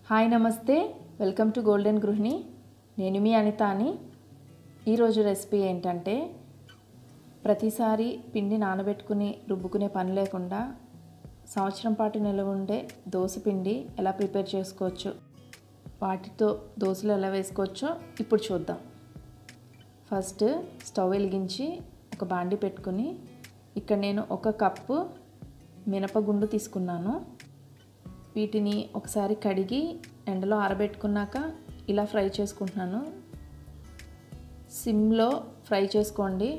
hi నమస్తే welcome to golden గృహిణి నేను మీ అనిత అని ఈరోజు రెసిపీ ఏంటంటే ప్రతిసారి పిండి నానబెట్టుకుని రుబ్బుకునే పని లేకుండా సంవత్సరం పాటు నిల్వ ఉండే దోశ పిండి ఎలా ప్రిపేర్ చేసుకోవచ్చు వాటితో దోశలు ఎలా వేసుకోవచ్చో ఇప్పుడు చూద్దాం ఫస్ట్ స్టవ్ వెలిగించి ఒక బాండి పెట్టుకుని ఇక్కడ నేను ఒక కప్పు మినపగుండు తీసుకున్నాను వీటిని ఒకసారి కడిగి ఎండలో ఆరబెట్టుకున్నాక ఇలా ఫ్రై చేసుకుంటున్నాను సిమ్లో ఫ్రై చేసుకోండి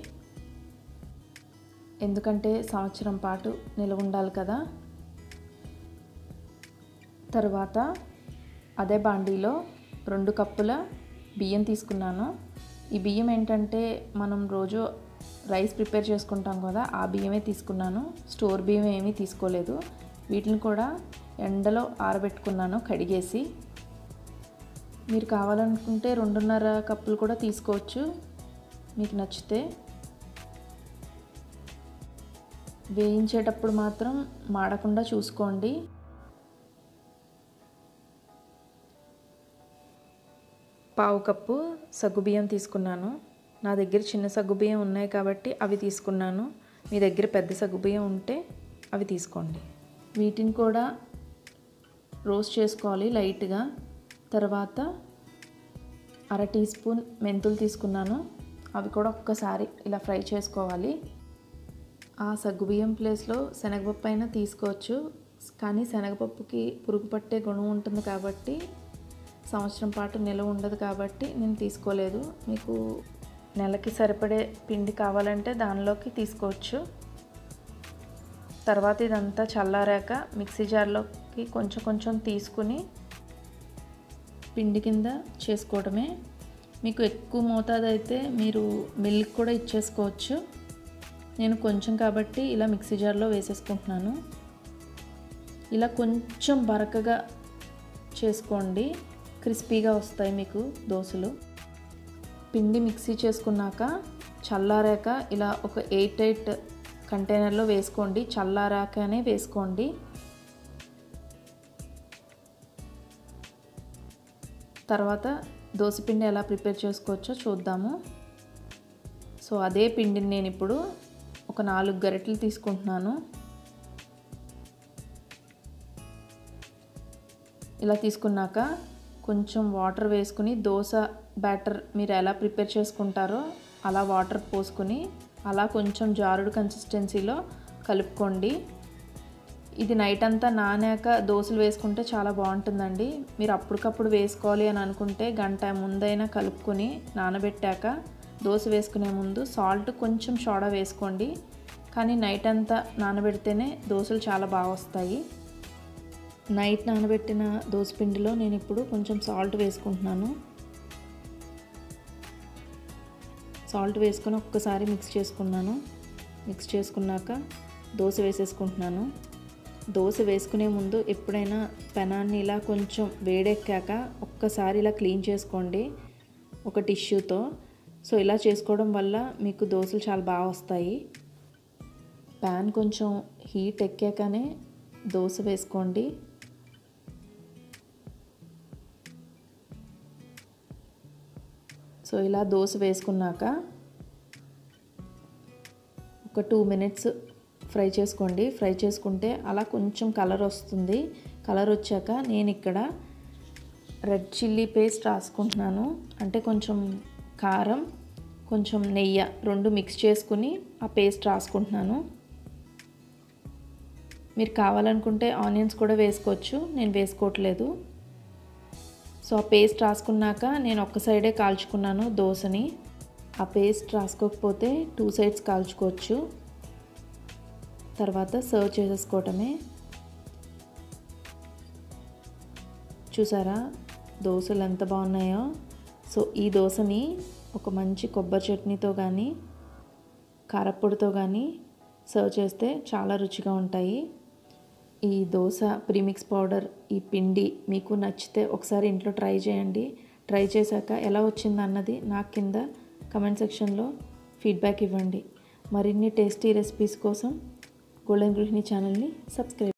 ఎందుకంటే సంవత్సరం పాటు నిలవ ఉండాలి కదా తర్వాత అదే బాండీలో రెండు కప్పుల బియ్యం తీసుకున్నాను ఈ బియ్యం ఏంటంటే మనం రోజు రైస్ ప్రిపేర్ చేసుకుంటాం కదా ఆ బియ్యమే తీసుకున్నాను స్టోర్ బియ్యం ఏమీ తీసుకోలేదు వీటిని కూడా ఎండలో ఆరబెట్టుకున్నాను కడిగేసి మీరు కావాలనుకుంటే రెండున్నర కప్పులు కూడా తీసుకోవచ్చు మీకు నచ్చితే వేయించేటప్పుడు మాత్రం మాడకుండా చూసుకోండి పావు కప్పు సగ్గుబియ్యం తీసుకున్నాను నా దగ్గర చిన్న సగ్గుబియ్యం ఉన్నాయి కాబట్టి అవి తీసుకున్నాను మీ దగ్గర పెద్ద సగ్గుబియ్యం ఉంటే అవి తీసుకోండి వీటిని కూడా రోస్ట్ చేసుకోవాలి లైట్గా తర్వాత అర టీ స్పూన్ మెంతులు తీసుకున్నాను అవి కూడా ఒక్కసారి ఇలా ఫ్రై చేసుకోవాలి ఆ సగ్గుబియ్యం ప్లేస్లో శనగపప్పు అయినా తీసుకోవచ్చు కానీ శనగపప్పుకి పురుగు పట్టే గుణం ఉంటుంది కాబట్టి సంవత్సరం పాటు నిల్వ ఉండదు కాబట్టి నేను తీసుకోలేదు మీకు నెలకి సరిపడే పిండి కావాలంటే దానిలోకి తీసుకోవచ్చు తర్వాత ఇదంతా చల్లారాక మిక్సీ జార్లోకి కొంచెం కొంచెం తీసుకుని పిండి కింద చేసుకోవడమే మీకు ఎక్కువ మోతాదు అయితే మీరు మిల్క్ కూడా ఇచ్చేసుకోవచ్చు నేను కొంచెం కాబట్టి ఇలా మిక్సీ జార్లో వేసేసుకుంటున్నాను ఇలా కొంచెం బరకగా చేసుకోండి క్రిస్పీగా వస్తాయి మీకు దోశలు పిండి మిక్సీ చేసుకున్నాక చల్లారాక ఇలా ఒక ఎయిట్ ఎయిట్ కంటైనర్లో వేసుకోండి చల్లారాకనే వేసుకోండి తర్వాత దోశపిండి ఎలా ప్రిపేర్ చేసుకోవచ్చో చూద్దాము సో అదే పిండిని నేను ఇప్పుడు ఒక నాలుగు గరిటెలు తీసుకుంటున్నాను ఇలా తీసుకున్నాక కొంచెం వాటర్ వేసుకుని దోశ బ్యాటర్ మీరు ఎలా ప్రిపేర్ చేసుకుంటారో అలా వాటర్ పోసుకుని అలా కొంచెం జారుడు కన్సిస్టెన్సీలో కలుపుకోండి ఇది నైట్ అంతా నానాక దోశలు వేసుకుంటే చాలా బాగుంటుందండి మీరు అప్పటికప్పుడు వేసుకోవాలి అని అనుకుంటే గంట ముందైనా కలుపుకొని నానబెట్టాక దోశ వేసుకునే ముందు సాల్ట్ కొంచెం సోడా వేసుకోండి కానీ నైట్ అంతా నానబెడితేనే దోశలు చాలా బాగా వస్తాయి నైట్ నానబెట్టిన దోసపిండిలో నేను ఇప్పుడు కొంచెం సాల్ట్ వేసుకుంటున్నాను సాల్ట్ వేసుకొని ఒక్కసారి మిక్స్ చేసుకున్నాను మిక్స్ చేసుకున్నాక దోశ వేసేసుకుంటున్నాను దోశ వేసుకునే ముందు ఎప్పుడైనా పెనాన్ని ఇలా కొంచెం వేడెక్కాక ఒక్కసారి ఇలా క్లీన్ చేసుకోండి ఒక టిష్యూతో సో ఇలా చేసుకోవడం వల్ల మీకు దోశలు చాలా బాగా వస్తాయి ప్యాన్ కొంచెం హీట్ ఎక్కాకనే దోశ వేసుకోండి సో ఇలా దోశ వేసుకున్నాక ఒక టూ మినిట్స్ ఫ్రై చేసుకోండి ఫ్రై చేసుకుంటే అలా కొంచెం కలర్ వస్తుంది కలర్ వచ్చాక నేను ఇక్కడ రెడ్ చిల్లీ పేస్ట్ రాసుకుంటున్నాను అంటే కొంచెం కారం కొంచెం నెయ్యి రెండు మిక్స్ చేసుకుని ఆ పేస్ట్ రాసుకుంటున్నాను మీరు కావాలనుకుంటే ఆనియన్స్ కూడా వేసుకోవచ్చు నేను వేసుకోవట్లేదు సో ఆ పేస్ట్ రాసుకున్నాక నేను ఒక్క సైడే కాల్చుకున్నాను దోశని ఆ పేస్ట్ రాసుకోకపోతే టూ సైడ్స్ కాల్చుకోవచ్చు తర్వాత సర్వ్ చేసేసుకోవటమే చూసారా దోశలు ఎంత బాగున్నాయో సో ఈ దోశని ఒక మంచి కొబ్బరి చట్నీతో కానీ కారప్పొడితో కానీ సర్వ్ చేస్తే చాలా రుచిగా ఉంటాయి ఈ దోశ ప్రీమిక్స్ పౌడర్ ఈ పిండి మీకు నచ్చితే ఒకసారి ఇంట్లో ట్రై చేయండి ట్రై చేశాక ఎలా వచ్చింది అన్నది నాకు కింద కమెంట్ సెక్షన్లో ఫీడ్బ్యాక్ ఇవ్వండి మరిన్ని టేస్టీ రెసిపీస్ కోసం గోల్డెన్ గృహిణి ఛానల్ని సబ్స్క్రైబ్